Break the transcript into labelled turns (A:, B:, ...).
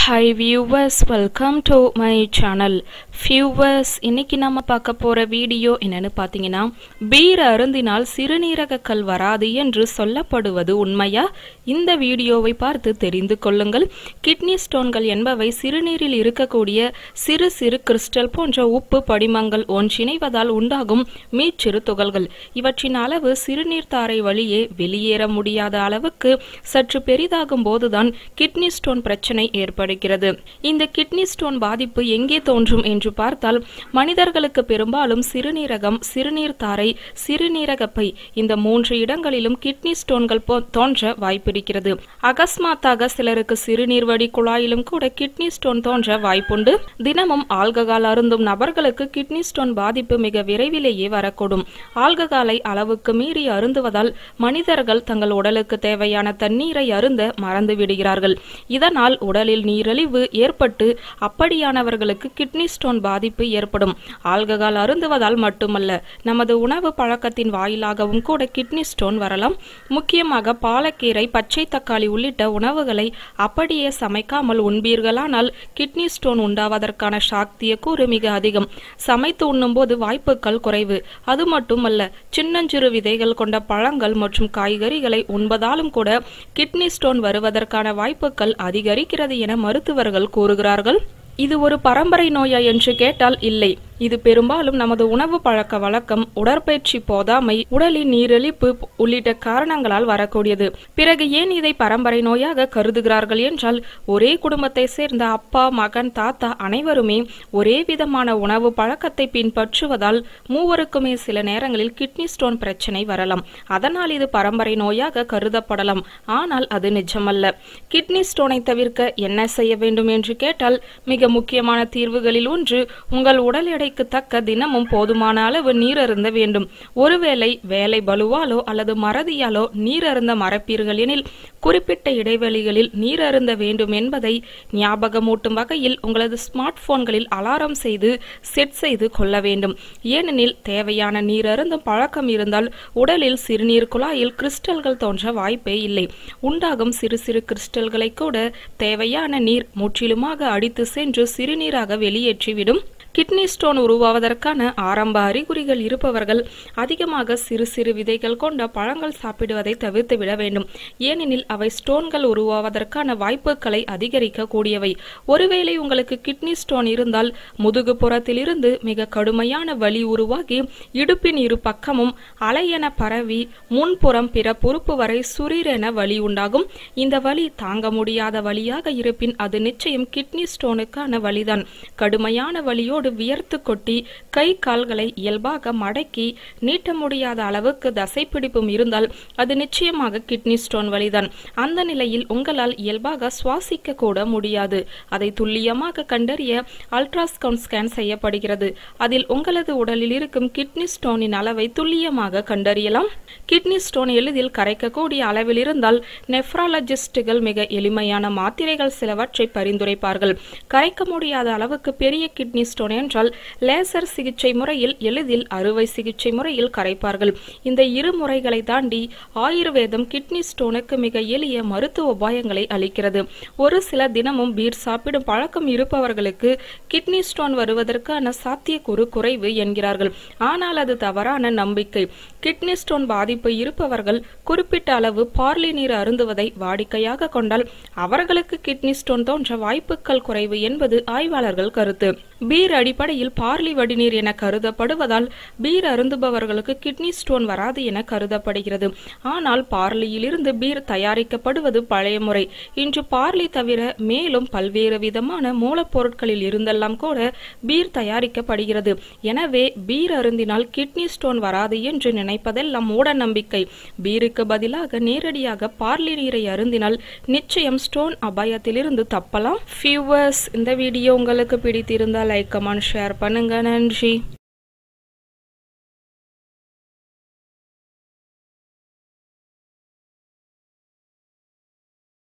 A: hi viewers welcome to my channel viewers இன்னைக்கு நம்ம பார்க்க போற வீடியோ என்னன்னு பார்த்தீங்கன்னா பீர் அருந்தினால் சிறுநீரக கல் வராது என்று சொல்லப்படுவது உண்மையா இந்த வீடியோவை பார்த்து தெரிந்து கொள்ளுங்கள் கிட்னி ஸ்டோன்கள் என்பவை சிறுநீரில் இருக்கக்கூடிய சிறு சிறு கிறிஸ்டல் போன்ற உப்பு படிமங்கள் ஒன்றிணைவதால் உண்டாகும் மீச்சிறு துகள்கள் இவற்றின் அளவு சிறுநீர் தாரை வழியே வெளியேற முடியாத அளவுக்கு சற்று பெரிதாகும் போதுதான் கிட்னி ஸ்டோன் பிரச்சனை ஏற்படுகிறது இந்த கிட்னி ஸ்டோன் பாதிப்பு எங்கே தோன்றும் என்று பார்த்தால் மனிதர்களுக்கு பெரும்பாலும் சிறுநீரகம் சிறுநீர் தாரை சிறுநீரகப்பை இந்த மூன்று இடங்களிலும் கிட்னி ஸ்டோன்கள் போ- தோன்ற வாய்ப்பிருக்கிறது அகஸ்மாத்தாக சிலருக்கு சிறுநீர் வடி குழாயிலும் கூட கிட்னி ஸ்டோன் தோன்ற வாய்ப்புண்டு தினமும் ஆல்கஹால் அருந்தும் நபர்களுக்கு கிட்னி ஸ்டோன் பாதிப்பு மிக விரைவிலேயே வரக்கூடும் ஆல்கஹாலை அளவுக்கு மீறி அருந்துவதால் மனிதர்கள் தங்கள் உடலுக்கு தேவையான தண்ணீரை அருந்த மறந்து விடுகிறார்கள் இதனால் உடலில் நீரிழிவு ஏற்பட்டு அப்படியானவர்களுக்கு கிட்னி ஸ்டோன் பாதிப்பு ஏற்படும் ஆல்கஹால் அருந்துவதால் மட்டுமல்ல நமது உணவு பழக்கத்தின் வாயிலாகவும் கூட கிட்னி ஸ்டோன் வரலாம் முக்கியமாக பாலக்கீரை பச்சை தக்காளி உள்ளிட்ட உணவுகளை அப்படியே சமைக்காமல் உண்பீர்களானால் கிட்னி ஸ்டோன் உண்டாவதற்கான சாத்தியக்கூறு மிக அதிகம் சமைத்து உண்ணும்போது வாய்ப்புகள் குறைவு அது மட்டுமல்ல சின்னஞ்சிறு விதைகள் கொண்ட பழங்கள் மற்றும் காய்கறிகளை உண்பதாலும் கூட கிட்னி ஸ்டோன் வருவதற்கான வாய்ப்புகள் அதிகரிக்கிறது என மருத்துவர்கள் கூறுகிறார்கள் இது ஒரு பரம்பரை நோயா என்று கேட்டால் இல்லை இது பெரும்பாலும் நமது உணவு பழக்க வழக்கம் உடற்பயிற்சி போதாமை உடலின் நீரிழிப்பு உள்ளிட்ட காரணங்களால் வரக்கூடியது பிறகு ஏன் இதை பரம்பரை நோயாக கருதுகிறார்கள் என்றால் ஒரே குடும்பத்தை சேர்ந்த அப்பா மகன் தாத்தா அனைவருமே ஒரே விதமான உணவு பழக்கத்தை பின்பற்றுவதால் மூவருக்குமே சில நேரங்களில் கிட்னி ஸ்டோன் பிரச்சனை வரலாம் அதனால் இது பரம்பரை நோயாக கருதப்படலாம் ஆனால் அது நிஜமல்ல கிட்னி ஸ்டோனை தவிர்க்க என்ன செய்ய வேண்டும் என்று கேட்டால் மிக முக்கியமான தீர்வுகளில் ஒன்று உங்கள் உடல் எடைக்கு தக்க தினமும் போதுமான அளவு நீர் அருந்த வேண்டும் ஒருவேளை வேலை பலுவாலோ அல்லது மறதியாலோ நீர் அருந்த மறப்பீர்கள் எனில் குறிப்பிட்ட இடைவெளிகளில் நீர் அருந்த வேண்டும் என்பதை ஞாபகமூட்டும் வகையில் உங்களது ஸ்மார்ட் போன்களில் அலாரம் செய்து செட் செய்து கொள்ள வேண்டும் ஏனெனில் தேவையான நீர் அருந்தும் பழக்கம் இருந்தால் உடலில் சிறுநீர் குழாயில் கிறிஸ்டல்கள் தோன்ற வாய்ப்பே இல்லை உண்டாகும் சிறு சிறு கிறிஸ்டல்களை கூட தேவையான நீர் முற்றிலுமாக அடித்து சென்று சிறுநீராக வெளியேற்றிவிடும் கிட்னி ஸ்டோன் உருவாவதற்கான ஆரம்ப அறிகுறிகள் இருப்பவர்கள் அதிகமாக சிறு சிறு விதைகள் கொண்ட பழங்கள் சாப்பிடுவதை தவிர்த்து விட வேண்டும் ஏனெனில் அவை ஸ்டோன்கள் உருவாவதற்கான வாய்ப்புகளை அதிகரிக்க கூடியவை ஒருவேளை உங்களுக்கு கிட்னி ஸ்டோன் இருந்தால் முதுகு புறத்திலிருந்து மிக கடுமையான வலி உருவாகி இடுப்பின் இரு பக்கமும் அலையென பரவி முன்புறம் பிற பொறுப்பு வரை சுரீரென வலி உண்டாகும் இந்த வலி தாங்க முடியாத வலியாக இருப்பின் அது நிச்சயம் கிட்னி ஸ்டோனுக்கான வலிதான் கடுமையான வலியோடு வியர்த்து கொட்டி கை கால்களை இயல்பாக மடக்கி நீட்ட முடியாத அளவுக்கு தசைப்பிடிப்பும் இருந்தால் அது நிச்சயமாக கிட்னி ஸ்டோன் வலிதான் அந்த நிலையில் உங்களால் இயல்பாக சுவாசிக்க கூட முடியாது அதை துல்லியமாக கண்டறிய அல்ட்ராசவுண்ட் ஸ்கேன் செய்யப்படுகிறது அதில் உங்களது உடலில் இருக்கும் கிட்னி ஸ்டோனின் அளவை துல்லியமாக கண்டறியலாம் கிட்னி ஸ்டோன் எளிதில் கரைக்கக்கூடிய அளவில் இருந்தால் நெஃப்ராலஜிஸ்டுகள் மிக எளிமையான மாத்திரைகள் சிலவற்றை பரிந்துரைப்பார்கள் கரைக்க முடியாத அளவுக்கு பெரிய கிட்னி ஸ்டோன் என்றால் லேசர் சிகிச்சை முறையில் எளிதில் அறுவை சிகிச்சை முறையில் கரைப்பார்கள் இந்த இரு முறைகளை தாண்டி ஆயுர்வேதம் கிட்னி ஸ்டோனுக்கு மிக எளிய மருத்துவ உபாயங்களை அளிக்கிறது ஒரு சில தினமும் பீர் சாப்பிடும் பழக்கம் இருப்பவர்களுக்கு கிட்னி ஸ்டோன் வருவதற்கான சாத்தியக்கூறு குறைவு என்கிறார்கள் ஆனால் அது தவறான நம்பிக்கை கிட்னி ஸ்டோன் பாதிப்பு இருப்பவர்கள் குறிப்பிட்ட அளவு பார்லி நீர் அருந்துவதை வாடிக்கையாக கொண்டால் அவர்களுக்கு கிட்னி ஸ்டோன் தோன்ற வாய்ப்புகள் குறைவு என்பது ஆய்வாளர்கள் கருத்து பீர் அடிப்படையில் பார்லி வடிநீர் என கருதப்படுவதால் பீர் அருந்துபவர்களுக்கு கிட்னி ஸ்டோன் வராது என கருதப்படுகிறது ஆனால் பார்லியிலிருந்து பீர் தயாரிக்கப்படுவது பழைய முறை இன்று பார்லி தவிர மேலும் பல்வேறு விதமான மூலப்பொருட்களில் இருந்தெல்லாம் கூட பீர் தயாரிக்கப்படுகிறது எனவே பீர் அருந்தினால் கிட்னி ஸ்டோன் வராது என்று நினைப்பதெல்லாம் மூட நம்பிக்கை பீருக்கு பதிலாக நேரடியாக பார்லி நீரை அருந்தினால் நிச்சயம் ஸ்டோன் அபாயத்திலிருந்து தப்பலாம் ஃபியூவர்ஸ் இந்த வீடியோ உங்களுக்கு பிடித்திருந்தால் லைக் கமெண்ட் ஷேர் பண்ணுங்க நன்றி